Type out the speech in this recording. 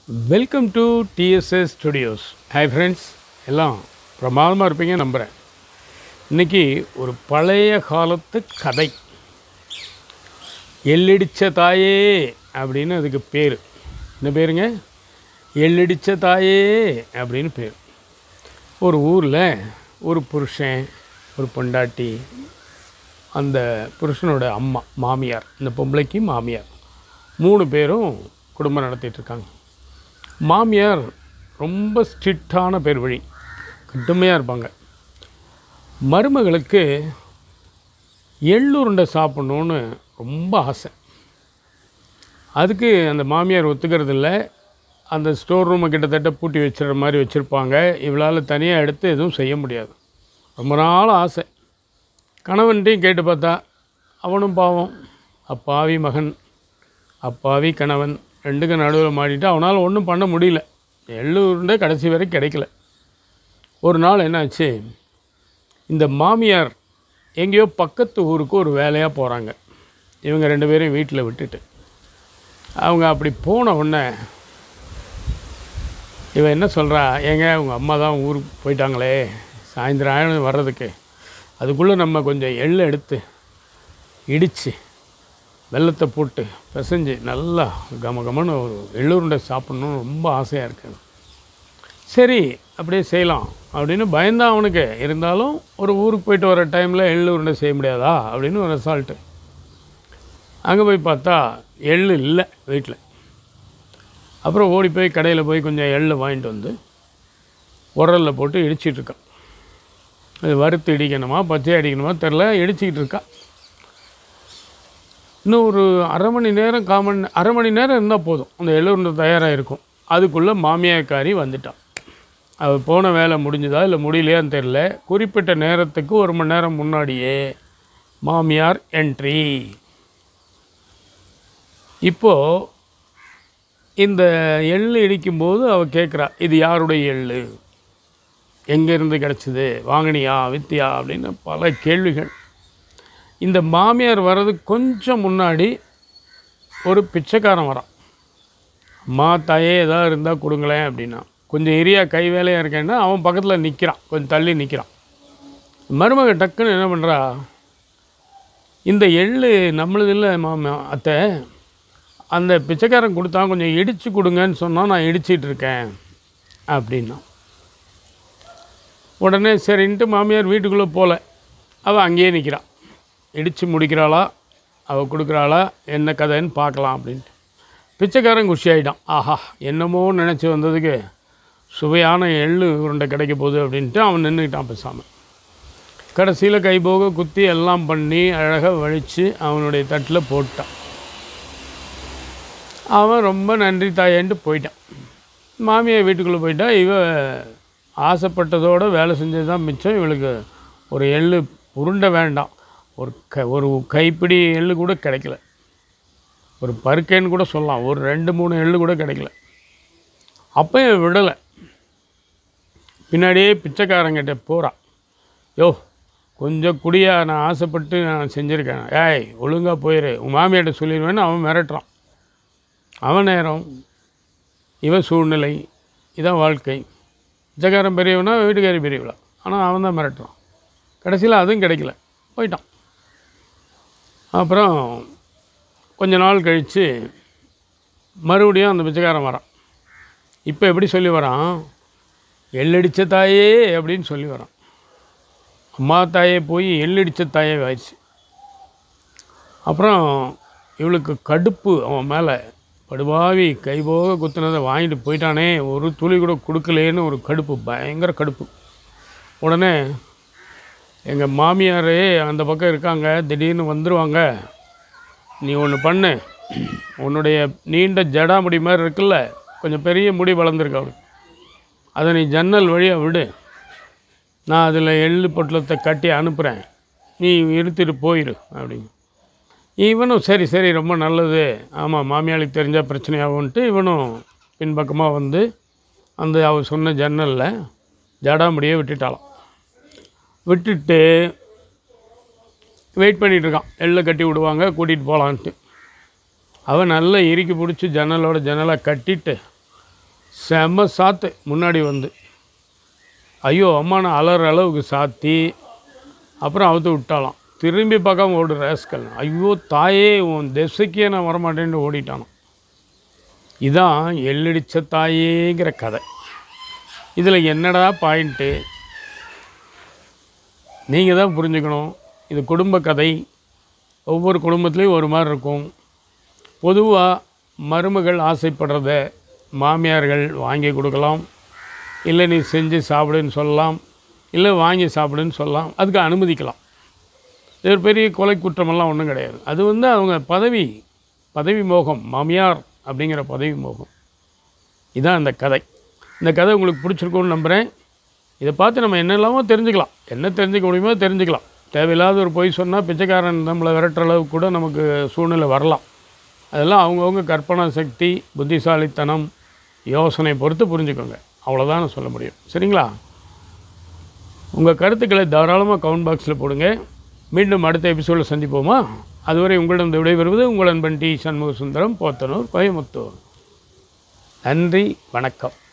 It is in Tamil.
welcome to TSS studios hi friends எல்லாம் பிரமாதமாக இருப்பீங்க நம்புகிறேன் இன்றைக்கி ஒரு பழைய காலத்து கதை எள்ளடிச்ச தாயே அப்படின்னு அதுக்கு பேர் என்ன பேருங்க எள்ளடிச்ச தாயே அப்படின்னு பேர் ஒரு ஊரில் ஒரு புருஷன் ஒரு பொண்டாட்டி அந்த புருஷனோட அம்மா மாமியார் இந்த பொம்பளைக்கு மாமியார் மூணு பேரும் குடும்பம் நடத்திட்டு இருக்காங்க மாமியார் ரொம்ப ஸ்ட்ரிக்டான பேர் வழி கடுமையாக இருப்பாங்க மருமகளுக்கு எள்ளுருண்டை சாப்பிட்ணுன்னு ரொம்ப ஆசை அதுக்கு அந்த மாமியார் ஒத்துக்கிறது இல்லை அந்த ஸ்டோர் ரூமை கிட்டத்தட்ட பூட்டி வச்சிடுற மாதிரி வச்சுருப்பாங்க இவளால் தனியாக எடுத்து எதுவும் செய்ய முடியாது ரொம்ப நாள் ஆசை கணவன்ட்டையும் கேட்டு பார்த்தா அவனும் பாவம் அப்பாவி மகன் அப்பாவி கணவன் ரெண்டுக்கும் நடுவில் மாட்டிட்டு அவனால் ஒன்றும் பண்ண முடியல எள்ளு உருண்டை கடைசி வரை கிடைக்கல ஒரு நாள் என்னாச்சு இந்த மாமியார் எங்கேயோ பக்கத்து ஊருக்கு ஒரு வேலையாக போகிறாங்க இவங்க ரெண்டு பேரையும் வீட்டில் விட்டுட்டு அவங்க அப்படி போன உடனே இவன் என்ன சொல்கிறா ஏங்க உங்கள் அம்மா தான் ஊருக்கு போயிட்டாங்களே சாயந்தரம் ஆயிரம் வர்றதுக்கு அதுக்குள்ளே நம்ம கொஞ்சம் எள்ளு எடுத்து இடித்து வெள்ளத்தை போட்டு பிசைஞ்சு நல்லா கம கமன்னு ஒரு எள்ளுருண்டை சாப்பிட்ணுன்னு ரொம்ப ஆசையாக இருக்கு சரி அப்படியே செய்யலாம் அப்படின்னு பயந்தான் அவனுக்கு இருந்தாலும் ஒரு ஊருக்கு போயிட்டு வர டைமில் எள்ளு உருண்டை செய்ய முடியாதா அப்படின்னு ஒரு அசால்ட்டு அங்கே போய் பார்த்தா எள்ளு இல்லை வீட்டில் அப்புறம் ஓடி போய் கடையில் போய் கொஞ்சம் எள்ளு வாங்கிட்டு வந்து உரலில் போட்டு இடிச்சிட்டு இருக்கான் அது வறுத்து இடிக்கணுமா பச்சை அடிக்கணுமா தெரில இடிச்சிக்கிட்டு இருக்கா இன்னும் ஒரு அரை மணி நேரம் காமன் அரை மணி நேரம் இருந்தால் போதும் அந்த எள்ளுருண்டை தயாராக இருக்கும் அதுக்குள்ளே மாமியாக்காரி வந்துட்டான் அவள் போன வேலை முடிஞ்சுதா இல்லை முடியலையான்னு தெரில குறிப்பிட்ட நேரத்துக்கு ஒரு மணி நேரம் முன்னாடியே மாமியார் என்ட்ரி இப்போது இந்த எள் இடிக்கும்போது அவள் கேட்குறா இது யாருடைய எள்ளு எங்கேருந்து கிடச்சிது வாங்கினியா வித்தியா அப்படின்னு பல கேள்விகள் இந்த மாமியார் வர்றது கொஞ்சம் முன்னாடி ஒரு பிச்சைக்காரன் வரான் அம்மா தாயே ஏதாவது இருந்தால் கொடுங்களேன் அப்படின்னா கொஞ்சம் எரியா கை வேலையாக இருக்கேன்னா அவன் பக்கத்தில் நிற்கிறான் கொஞ்சம் தள்ளி நிற்கிறான் மருமக டக்குன்னு என்ன பண்ணுறா இந்த எள்ளு நம்மளது இல்லை மாமா அத்தை அந்த பிச்சைக்காரன் கொடுத்தான் கொஞ்சம் இடித்து கொடுங்கன்னு சொன்னால் நான் இடிச்சிட்டு இருக்கேன் அப்படின்னா உடனே சரின்ட்டு மாமியார் வீட்டுக்குள்ளே போகல அவள் அங்கேயே நிற்கிறாள் இடித்து முடிக்கிறாளா அவள் கொடுக்குறாளா என்ன கதைன்னு பார்க்கலாம் அப்படின்ட்டு பிச்சைக்காரன் குஷி ஆகிட்டான் ஆஹா என்னமோ நினச்சி வந்ததுக்கு சுவையான எள்ளு உருண்டை கிடைக்க போகுது அப்படின்ட்டு அவன் நின்றுக்கிட்டான் பேசாமல் கடைசியில் கை போக குத்தி எல்லாம் பண்ணி அழகாக வழித்து அவனுடைய தட்டில் போட்டான் அவன் ரொம்ப நன்றி தாயேன்ட்டு போயிட்டான் மாமியார் வீட்டுக்குள்ளே போயிட்டா இவ ஆசைப்பட்டதோடு வேலை செஞ்சது தான் மிச்சம் இவளுக்கு ஒரு எள்ளு உருண்டை வேண்டாம் ஒரு க ஒரு கைப்பிடி எள்ளு கூட கிடைக்கல ஒரு பருக்கைன்னு கூட சொல்லலாம் ஒரு ரெண்டு மூணு எள்ளு கூட கிடைக்கல அப்பயும் விடலை பின்னாடியே பிச்சைக்காரங்கிட்ட போகிறான் யோ கொஞ்சம் குடியா நான் ஆசைப்பட்டு நான் செஞ்சுருக்கேன் ஏய் ஒழுங்காக போயிரு உன் மாமியார்ட்ட சொல்லிடுவேன்னு அவன் மிரட்டுறான் அவன் நேரம் இவன் சூழ்நிலை இதான் வாழ்க்கை பிச்சைக்காரன் பெரியவனா வீட்டுக்காரி பெரியவளா ஆனால் அவன் தான் மிரட்டுறான் கடைசியில் அதுவும் கிடைக்கல போயிட்டான் அப்புறம் கொஞ்ச நாள் கழித்து மறுபடியும் அந்த பிச்சைக்காரன் வரான் இப்போ எப்படி சொல்லி வரான் எள்ளடிச்ச தாயே அப்படின்னு சொல்லி வரான் அம்மா தாயே போய் எள்ளடிச்ச தாயே ஆயிடுச்சு அப்புறம் இவளுக்கு கடுப்பு அவன் மேலே படுபாவி கைபோக குத்துனதை வாங்கிட்டு போயிட்டானே ஒரு துளி கூட கொடுக்கலேன்னு ஒரு கடுப்பு பயங்கர கடுப்பு உடனே எங்கள் மாமியாரே அந்த பக்கம் இருக்காங்க திடீர்னு வந்துடுவாங்க நீ ஒன்று பண்ணு உன்னுடைய நீண்ட ஜடாமுடி மாதிரி இருக்குல்ல கொஞ்சம் பெரிய முடி வளர்ந்துருக்கு அவருக்கு அதை நீ ஜன்னல் வழியாக விடு நான் அதில் எள்ளு பொட்டலத்தை கட்டி அனுப்புகிறேன் நீ இழுத்துட்டு போயிரு அப்படின்னு இவனும் சரி சரி ரொம்ப நல்லது ஆமாம் மாமியாளுக்கு தெரிஞ்சால் பிரச்சனையாகும்ன்ட்டு இவனும் பின்பக்கமாக வந்து அந்த அவ சொன்ன ஜன்னலில் ஜடாமுடியை விட்டுட்டாளாம் விட்டுட்டு வெயிட் பண்ணிகிட்டு இருக்கான் எள்ளை கட்டி விடுவாங்க கூட்டிகிட்டு போகலான்ட்டு அவன் நல்லா இறுக்கி பிடிச்சி ஜன்னலோட ஜன்னலாக கட்டிட்டு செம்ம சாத்து முன்னாடி வந்து ஐயோ அம்மானை அலற அளவுக்கு சாத்தி அப்புறம் அவுத்து விட்டாலாம் திரும்பி பார்க்காம ஓடு ரேஸ்கல் ஐயோ தாயே உன் திசைக்கே நான் வரமாட்டேன்னு ஓடிட்டானோ இதான் எள்ளடிச்ச தாயேங்கிற கதை இதில் என்னடா பாயிண்ட்டு நீங்கள் தான் புரிஞ்சுக்கணும் இது குடும்ப கதை ஒவ்வொரு குடும்பத்துலேயும் ஒரு மாதிரி இருக்கும் பொதுவாக மருமகள் ஆசைப்படுறத மாமியார்கள் வாங்கி கொடுக்கலாம் இல்லை நீ செஞ்சு சாப்பிடுன்னு சொல்லலாம் இல்லை வாங்கி சாப்பிடுன்னு சொல்லலாம் அதுக்கு அனுமதிக்கலாம் இது ஒரு பெரிய கொலை குற்றமெல்லாம் ஒன்றும் கிடையாது அது வந்து அவங்க பதவி பதவி மோகம் மாமியார் அப்படிங்கிற பதவி மோகம் இதான் அந்த கதை இந்த கதை உங்களுக்கு பிடிச்சிருக்கும்னு நம்புகிறேன் இதை பார்த்து நம்ம என்னெல்லாமோ தெரிஞ்சுக்கலாம் என்ன தெரிஞ்சுக்க முடியுமோ தெரிஞ்சுக்கலாம் தேவையில்லாத ஒரு பொய் சொன்னால் பிச்சைக்காரன் நம்மளை விரட்டுற அளவுக்கு கூட நமக்கு சூழ்நிலை வரலாம் அதெல்லாம் அவங்கவுங்க கற்பனா சக்தி புத்திசாலித்தனம் யோசனை பொறுத்து புரிஞ்சுக்கோங்க அவ்வளோதான் நான் சொல்ல முடியும் சரிங்களா உங்கள் கருத்துக்களை தாராளமாக கமெண்ட் பாக்ஸில் போடுங்க மீண்டும் அடுத்த எபிசோடில் சந்திப்போமா அதுவரை உங்களிடம் விடைபெறுவது உங்கள் அன்பன் டி சண்முக சுந்தரம் போத்தனூர் கோயமுத்தூர் நன்றி வணக்கம்